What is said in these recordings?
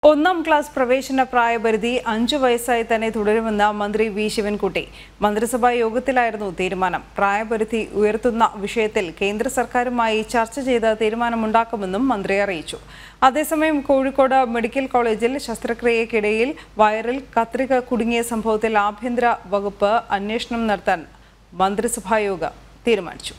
ഒന്നാം ക്ലാസ് പ്രവേശന പ്രായപരിധി അഞ്ചു വയസ്സായി തന്നെ തുടരുമെന്ന് മന്ത്രി വി ശിവൻകുട്ടി മന്ത്രിസഭാ യോഗത്തിലായിരുന്നു തീരുമാനം പ്രായപരിധി ഉയർത്തുന്ന വിഷയത്തിൽ കേന്ദ്ര സർക്കാരുമായി ചർച്ച ചെയ്ത് തീരുമാനമുണ്ടാക്കുമെന്നും മന്ത്രി അറിയിച്ചു അതേസമയം കോഴിക്കോട് മെഡിക്കൽ കോളേജിൽ ശസ്ത്രക്രിയയ്ക്കിടയിൽ വയറിൽ കത്രിക കുടുങ്ങിയ സംഭവത്തിൽ ആഭ്യന്തര വകുപ്പ് അന്വേഷണം നടത്താൻ മന്ത്രിസഭായോഗം തീരുമാനിച്ചു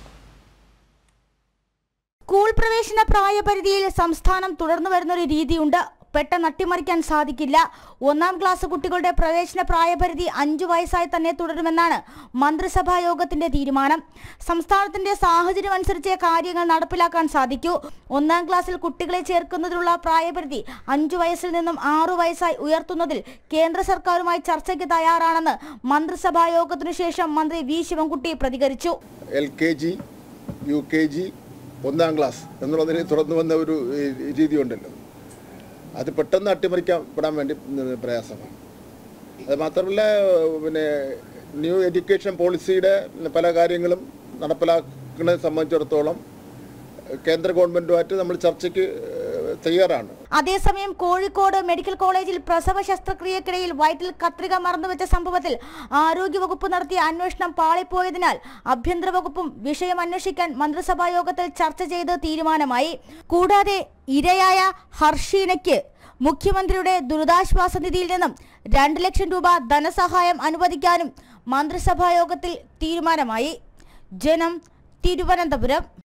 സ്കൂൾ പ്രവേശന പ്രായപരിധിയിൽ സംസ്ഥാനം തുടർന്നു വരുന്നൊരു രീതിയുണ്ട് പെട്ടെന്ന് അട്ടിമറിക്കാൻ സാധിക്കില്ല ഒന്നാം ക്ലാസ് കുട്ടികളുടെ പ്രവേശന പ്രായപരിധി അഞ്ചു വയസ്സായി തന്നെ തുടരുമെന്നാണ് മന്ത്രിസഭാ യോഗത്തിന്റെ തീരുമാനം സംസ്ഥാനത്തിന്റെ സാഹചര്യം അനുസരിച്ച് കാര്യങ്ങൾ നടപ്പിലാക്കാൻ സാധിക്കൂ ഒന്നാം ക്ലാസ്സിൽ കുട്ടികളെ ചേർക്കുന്നതിനുള്ള പ്രായപരിധി അഞ്ചു വയസ്സിൽ നിന്നും ആറു വയസ്സായി ഉയർത്തുന്നതിൽ കേന്ദ്ര സർക്കാരുമായി ചർച്ചയ്ക്ക് തയ്യാറാണെന്ന് മന്ത്രിസഭാ യോഗത്തിനു ശേഷം മന്ത്രി വി ശിവൻകുട്ടി പ്രതികരിച്ചു L K G U K G ഒന്നാം ക്ലാസ് എന്നുള്ളതിന് തുറന്നു വന്ന ഒരു ഏഹ്, രീതിയുണ്ടല്ലോ അത് പെട്ടെന്ന് അട്ടിമറിക്കപ്പെടാൻ വേണ്ടി ഉം, പ്രയാസമാണ് അത് മാത്രമല്ല പിന്നെ ന്യൂ എഡ്യൂക്കേഷൻ പോളിസിയുടെ പല കാര്യങ്ങളും നടപ്പിലാക്കുന്നതിനെ സംബന്ധിച്ചിടത്തോളം കേന്ദ്ര ഗവൺമെൻറ്റുമായിട്ട് നമ്മൾ ചർച്ചയ്ക്ക് ഏഹ്, തയ്യാറാണ് അതേസമയം കോഴിക്കോട് മെഡിക്കൽ കോളേജിൽ പ്രസവ ശസ്ത്രക്രിയക്കിടയിൽ വയറ്റിൽ കത്രിക മറന്നുവെച്ച സംഭവത്തിൽ ആരോഗ്യവകുപ്പ് നടത്തിയ അന്വേഷണം പാളിപ്പോയതിനാൽ ആഭ്യന്തര വകുപ്പും വിഷയം അന്വേഷിക്കാൻ മന്ത്രിസഭാ യോഗത്തിൽ ചർച്ച ചെയ്ത് തീരുമാനമായി കൂടാതെ ഇരയായ ഹർഷീനയ്ക്ക് മുഖ്യമന്ത്രിയുടെ ദുരിതാശ്വാസ നിധിയിൽ നിന്നും രണ്ട് ലക്ഷം രൂപ ധനസഹായം അനുവദിക്കാനും മന്ത്രിസഭാ യോഗത്തിൽ തീരുമാനമായി ജനം തിരുവനന്തപുരം